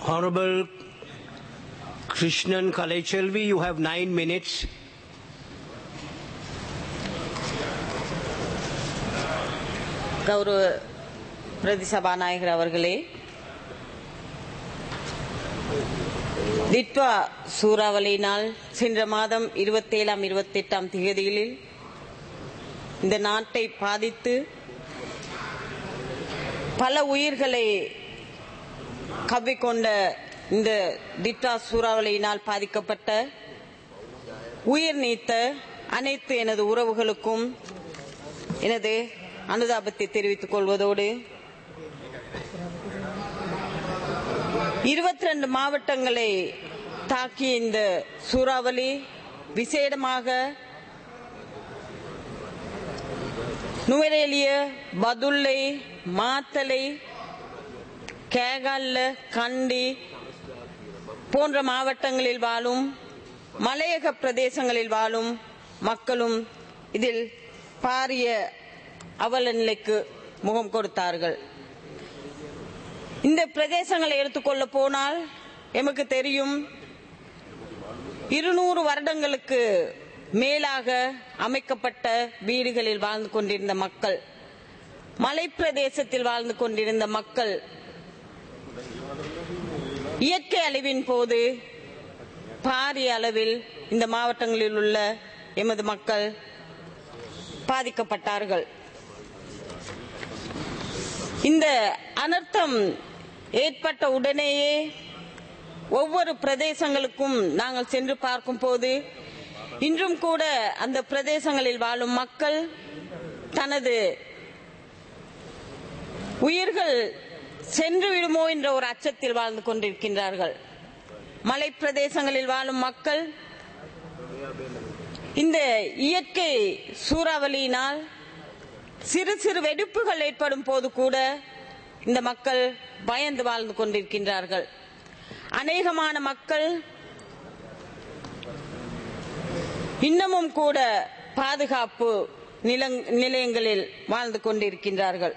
Honorable Krishnan Kalachelvi, you have nine minutes. கௌரவ பிரதி சபாநாயகர் அவர்களே திட்வா சூறாவளியினால் சென்ற மாதம் இருபத்தேழாம் இருபத்தெட்டாம் தேதிகளில் இந்த நாட்டை பாதித்து பல உயிர்களை கவ்விக்கொண்ட இந்த திட்டா சூறாவளியினால் பாதிக்கப்பட்ட உயிர் நீத்த அனைத்து எனது உறவுகளுக்கும் எனது அனுதாபத்தை தெரிவித்துக் கொள்வதோடு இருபத்தி ரெண்டு மாவட்டங்களை தாக்கிய இந்த சூறாவளி விசேடமாக நுவரேலிய பதுல்லை மாத்தலை கேகால்ல கண்டி போன்ற மாவட்டங்களில் வாழும் மலையக பிரதேசங்களில் வாழும் மக்களும் இதில் பாரிய அவல நிலைக்கு முகம் கொடுத்தார்கள் இந்த பிரதேசங்களை எடுத்துக்கொள்ள போனால் எமக்கு தெரியும் இருநூறு வருடங்களுக்கு மேலாக அமைக்கப்பட்ட வீடுகளில் வாழ்ந்து கொண்டிருந்த மக்கள் மலைப்பிரதேசத்தில் வாழ்ந்து கொண்டிருந்த மக்கள் இயற்கை அழிவின் போது பாரிய அளவில் இந்த மாவட்டங்களில் உள்ள எமது மக்கள் பாதிக்கப்பட்டார்கள் இந்த அனர்த்தம் ஏற்பட்ட உடனேயே ஒவ்வொரு பிரதேசங்களுக்கும் நாங்கள் சென்று பார்க்கும் போது இன்றும் கூட அந்த பிரதேசங்களில் வாழும் மக்கள் தனது உயிர்கள் சென்று விடுமோ என்ற ஒரு அச்சத்தில் வாழ்ந்து கொண்டிருக்கின்றார்கள் மலை பிரதேசங்களில் வாழும் மக்கள் இந்த இயற்கை சூறாவளியினால் சிறு சிறு வெடிப்புகள் ஏற்படும் போது கூட இந்த மக்கள் பயந்து வாழ்ந்து கொண்டிருக்கின்றார்கள் அநேகமான மக்கள் இன்னமும் கூட பாதுகாப்பு நிலங்- நிலையங்களில் வாழ்ந்து கொண்டிருக்கின்றார்கள்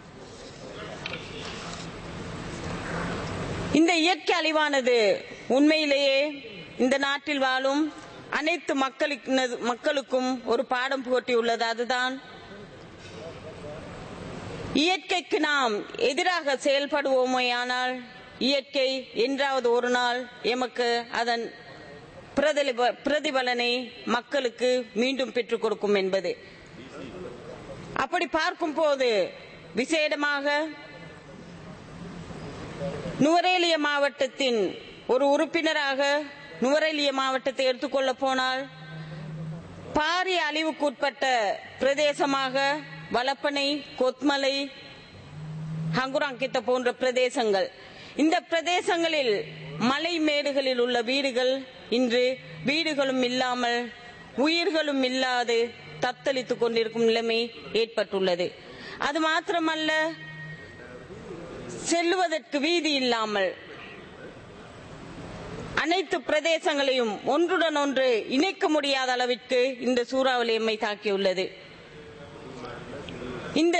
இந்த இயற்கை அழிவானது உண்மையிலேயே இந்த நாட்டில் வாழும் அனைத்து மக்களுக்கு மக்களுக்கும் ஒரு பாடம் புகட்டியுள்ளது அதுதான் இயற்கைக்கு நாம் எதிராக செயல்படுவோமேயானால் இயற்கை என்றாவது ஒரு நாள் எமக்கு அதன் பிரதிப- பிரதிபலனை மக்களுக்கு மீண்டும் பெற்றுக் கொடுக்கும் என்பது அப்படி பார்க்கும் போது விசேடமாக நுவரேலிய மாவட்டத்தின் ஒரு உறுப்பினராக நுவரேலிய மாவட்டத்தை எடுத்துக்கொள்ள போனால் பாரிய அழிவுக்குட்பட்ட பிரதேசமாக வலப்பனை கொத்மலை ஹங்குராங்கித்த போன்ற பிரதேசங்கள் இந்த பிரதேசங்களில் மலை மேடுகளில் உள்ள வீடுகள் இன்று வீடுகளும் இல்லாமல் உயிர்களும் இல்லாது தத்தளித்துக் கொண்டிருக்கும் நிலைமை ஏற்பட்டுள்ளது அது மாத்திரமல்ல செல்லுவதற்கு வீதி இல்லாமல் அனைத்து பிரதேசங்களையும் ஒன்றுடன் ஒன்று இணைக்க முடியாத அளவிற்கு இந்த சூறாவளி எம்மை தாக்கியுள்ளது இந்த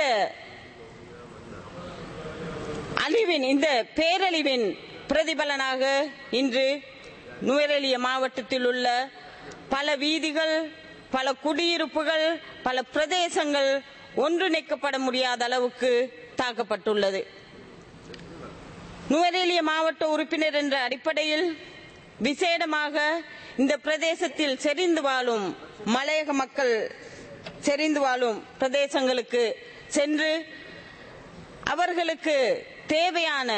அழிவின் இந்த பேரழிவின் பிரதிபலனாக இன்று நுவரெலிய மாவட்டத்தில் உள்ள பல வீதிகள் பல குடியிருப்புகள் பல பிரதேசங்கள் ஒன்றிணைக்கப்பட முடியாத அளவுக்கு தாக்கப்பட்டுள்ளது நுவரேலிய மாவட்ட உறுப்பினர் என்ற அடிப்படையில் விசேடமாக இந்த பிரதேசத்தில் செறிந்து வாழும் மலையக மக்கள் செறிந்து வாழும் பிரதேசங்களுக்கு சென்று அவர்களுக்கு தேவையான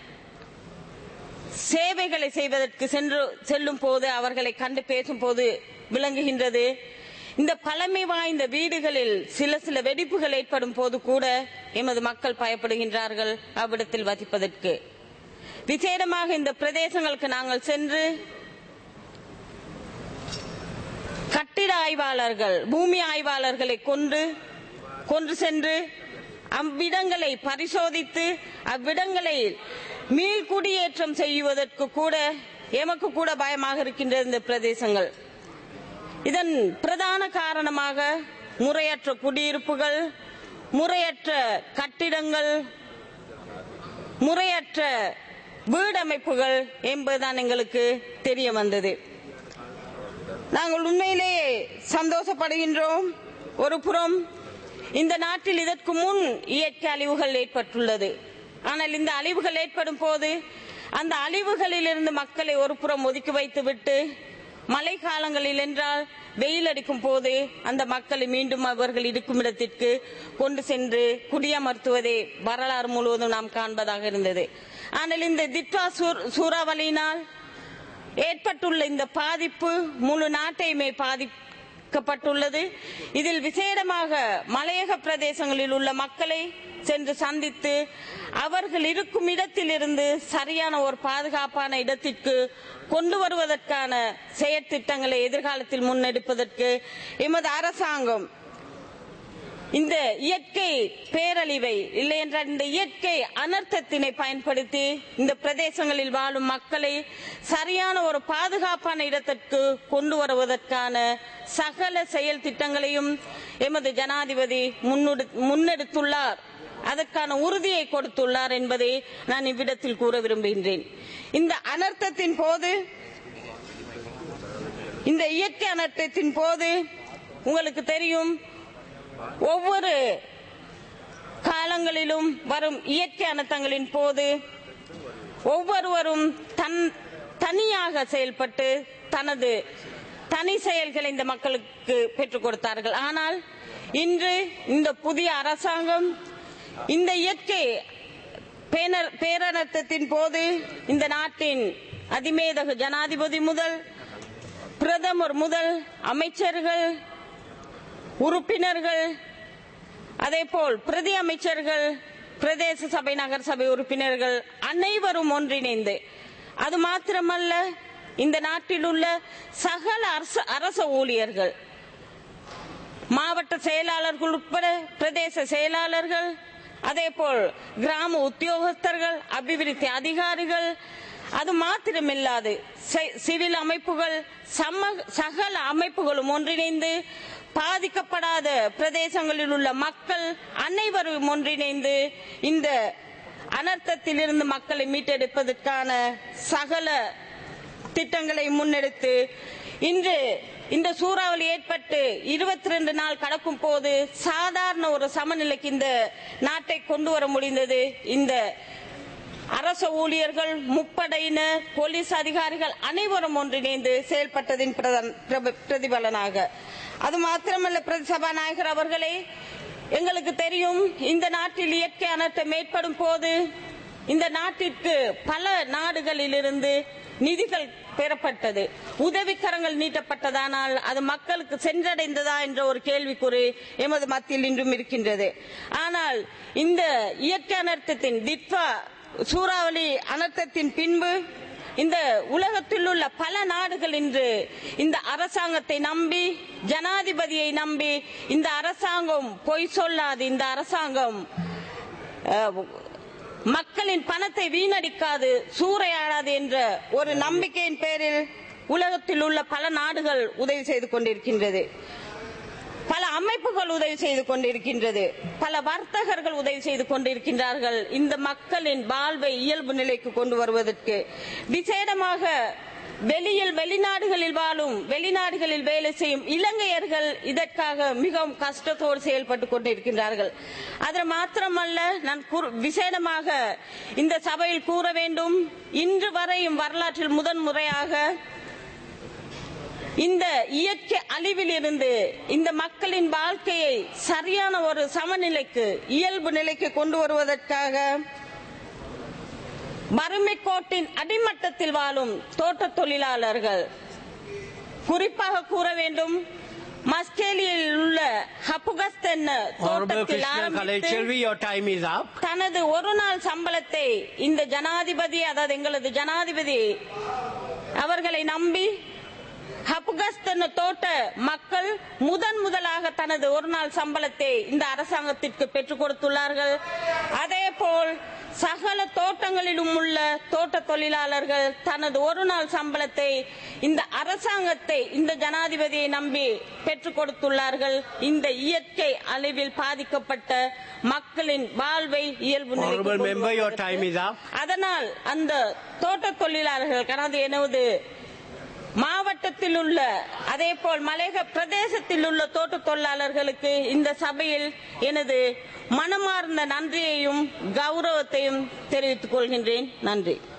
சேவைகளை செய்வதற்கு சென்று செல்லும் போது அவர்களை கண்டு பேசும் போது விளங்குகின்றது இந்த பழமை வாய்ந்த வீடுகளில் சில சில வெடிப்புகள் ஏற்படும் போது கூட எமது மக்கள் பயப்படுகின்றார்கள் அவ்விடத்தில் வசிப்பதற்கு விசேடமாக இந்த பிரதேசங்களுக்கு நாங்கள் சென்று கட்டிட ஆய்வாளர்கள் பூமி ஆய்வாளர்களை கொண்டு கொண்டு சென்று அவ்விடங்களை பரிசோதித்து அவ்விடங்களை மீள்குடியேற்றம் செய்வதற்கு கூட எமக்கு கூட பயமாக இருக்கின்ற இந்த பிரதேசங்கள் இதன் பிரதான காரணமாக முறையற்ற குடியிருப்புகள் முறையற்ற கட்டிடங்கள் முறையற்ற வீடமைப்புகள் என்பதுதான் எங்களுக்கு தெரிய வந்தது நாங்கள் உண்மையிலேயே சந்தோஷப்படுகின்றோம் ஒரு புறம் இந்த நாட்டில் இதற்கு முன் இயற்கை அழிவுகள் ஏற்பட்டுள்ளது ஆனால் இந்த அழிவுகள் ஏற்படும் போது அந்த அழிவுகளிலிருந்து மக்களை ஒரு புறம் ஒதுக்கி வைத்துவிட்டு மழை காலங்களில் என்றால் வெயில் அடிக்கும் போது அந்த மக்களை மீண்டும் அவர்கள் இருக்கும் இடத்திற்கு கொண்டு சென்று குடியமர்த்துவதே வரலாறு முழுவதும் நாம் காண்பதாக இருந்தது ஆனால் இந்த திட்வா சூர்- சூறாவளியினால் ஏற்பட்டுள்ள இந்த பாதிப்பு முழு நாட்டையுமே பாதிக்கப்பட்டுள்ளது இதில் விசேடமாக மலையக பிரதேசங்களில் உள்ள மக்களை சென்று சந்தித்து அவர்கள் இருக்கும் இடத்திலிருந்து சரியான ஒரு பாதுகாப்பான இடத்திற்கு கொண்டு வருவதற்கான செயற்திட்டங்களை எதிர்காலத்தில் முன்னெடுப்பதற்கு எமது அரசாங்கம் இந்த இயற்கை பேரழிவை இல்லை என்றால் இந்த இயற்கை அனர்த்தத்தினை பயன்படுத்தி இந்த பிரதேசங்களில் வாழும் மக்களை சரியான ஒரு பாதுகாப்பான இடத்திற்கு கொண்டு வருவதற்கான சகல செயல் திட்டங்களையும் எமது ஜனாதிபதி முன்னெடு- முன்னெடுத்துள்ளார் அதற்கான உறுதியை கொடுத்துள்ளார் என்பதை நான் இவ்விடத்தில் கூற விரும்புகின்றேன் இந்த அனர்த்தத்தின் போது இந்த இயற்கை அனர்த்தத்தின் போது உங்களுக்கு தெரியும் ஒவ்வொரு காலங்களிலும் வரும் இயற்கை அனர்த்தங்களின் போது ஒவ்வொருவரும் தன் தனியாக செயல்பட்டு தனது தனி செயல்களை இந்த மக்களுக்கு பெற்றுக் கொடுத்தார்கள் ஆனால் இன்று இந்த புதிய அரசாங்கம் இந்த இயற்கை பேனர் பேரனர்த்தத்தின் போது இந்த நாட்டின் அதிமேதகு ஜனாதிபதி முதல் பிரதமர் முதல் அமைச்சர்கள் உறுப்பினர்கள் அதேபோல் பிரதி அமைச்சர்கள் பிரதேச சபை நகர சபை உறுப்பினர்கள் அனைவரும் ஒன்றிணைந்து அது மாத்திரமல்ல இந்த நாட்டில் உள்ள சகல அரச அரச ஊழியர்கள் மாவட்ட செயலாளர்கள் உட்பட பிரதேச செயலாளர்கள் அதேபோல் கிராம உத்தியோகஸ்தர்கள் அபிவிருத்தி அதிகாரிகள் அது மாத்திரமில்லாது செ- சிவில் அமைப்புகள் சம- சகல அமைப்புகளும் ஒன்றிணைந்து பாதிக்கப்படாத பிரதேசங்களில் உள்ள மக்கள் அனைவரும் ஒன்றிணைந்து இந்த அனர்த்தத்திலிருந்து மக்களை மீட்டெடுப்பதற்கான சகல திட்டங்களை முன்னெடுத்து இன்று இந்த சூறாவளி ஏற்பட்டு இருபத்தி ரெண்டு நாள் கடக்கும் போது சாதாரண ஒரு சமநிலைக்கு இந்த நாட்டை கொண்டு வர முடிந்தது இந்த அரச ஊழியர்கள் முப்படையினர் போலீஸ் அதிகாரிகள் அனைவரும் ஒன்றிணைந்து செயல்பட்டதின் பிரதன்- பிரப- பிரதிபலனாக அது மாத்திரமல்ல பிரதி சபாநாயகர் அவர்களே எங்களுக்கு தெரியும் இந்த நாட்டில் இயற்கை அனர்த்தம் ஏற்படும் போது இந்த நாட்டிற்கு பல நாடுகளிலிருந்து நிதிகள் பெறப்பட்டது உதவிக்கரங்கள் நீட்டப்பட்டதானால் அது மக்களுக்கு சென்றடைந்ததா என்ற ஒரு கேள்விக்குறி எமது மத்தியில் இன்றும் இருக்கின்றது ஆனால் இந்த இயற்கை அனர்த்தத்தின் திட்வா சூறாவளி அனர்த்தத்தின் பின்பு இந்த உலகத்தில் உள்ள பல நாடுகள் இன்று இந்த அரசாங்கத்தை நம்பி ஜனாதிபதியை நம்பி இந்த அரசாங்கம் பொய் சொல்லாது இந்த அரசாங்கம் அஹ், மக்களின் பணத்தை வீணடிக்காது சூறையாடாது என்ற ஒரு நம்பிக்கையின் பேரில் உலகத்தில் உள்ள பல நாடுகள் உதவி செய்து கொண்டிருக்கின்றது பல அமைப்புகள் உதவி செய்து கொண்டிருக்கின்றது பல வர்த்தகர்கள் உதவி செய்து கொண்டிருக்கின்றார்கள் இந்த மக்களின் வாழ்வை இயல்பு நிலைக்கு கொண்டு வருவதற்கு விசேடமாக வெளியில் வெளிநாடுகளில் வாழும் வெளிநாடுகளில் வேலை செய்யும் இலங்கையர்கள் இதற்காக மிகவும் கஷ்டத்தோடு செயல்பட்டு கொண்டிருக்கின்றார்கள் அது மாத்திரமல்ல நான் கூற- விசேடமாக இந்த சபையில் கூற வேண்டும் இன்று வரையும் வரலாற்றில் முதன் முறையாக இந்த இயற்கை அழிவிலிருந்து இந்த மக்களின் வாழ்க்கையை சரியான ஒரு சமநிலைக்கு இயல்பு நிலைக்கு கொண்டு வருவதற்காக வறுமை கோட்டின் அடிமட்டத்தில் வாழும் தோட்ட தொழிலாளர்கள் குறிப்பாக கூற வேண்டும் மஸ்கேலியில் உள்ள ஹப்புகஸ்த் என்ற Honorable தோட்டத்தில் Krishna ஆரம்பித்து Kalaichervi, your time is up. தனது ஒரு நாள் சம்பளத்தை இந்த ஜனாதிபதி அதாவது எங்களது ஜனாதிபதி அவர்களை நம்பி ஹப்கஸ்த் என்ற தோட்ட மக்கள் முதன் முதலாக தனது ஒரு நாள் சம்பளத்தை இந்த அரசாங்கத்திற்கு பெற்றுக் கொடுத்துள்ளார்கள் அதே போல் சகல தோட்டங்களிலும் உள்ள தோட்ட தொழிலாளர்கள் தனது ஒரு நாள் சம்பளத்தை இந்த அரசாங்கத்தை இந்த ஜனாதிபதியை நம்பி பெற்றுக் கொடுத்துள்ளார்கள் இந்த இயற்கை அழிவில் பாதிக்கப்பட்ட மக்களின் வாழ்வை இயல்பு நிலைக்கு Honorable கொண்டு member, your வருவதற்கு- time is up. அதனால் அந்த தோட்ட தொழிலாளர்கள் கனது எனது மாவட்டத்தில் உள்ள அதே போல் மலையக பிரதேசத்தில் உள்ள தோட்ட தொழிலாளர்களுக்கு இந்த சபையில் எனது மனமார்ந்த நன்றியையும் கௌரவத்தையும் தெரிவித்துக் கொள்கின்றேன் நன்றி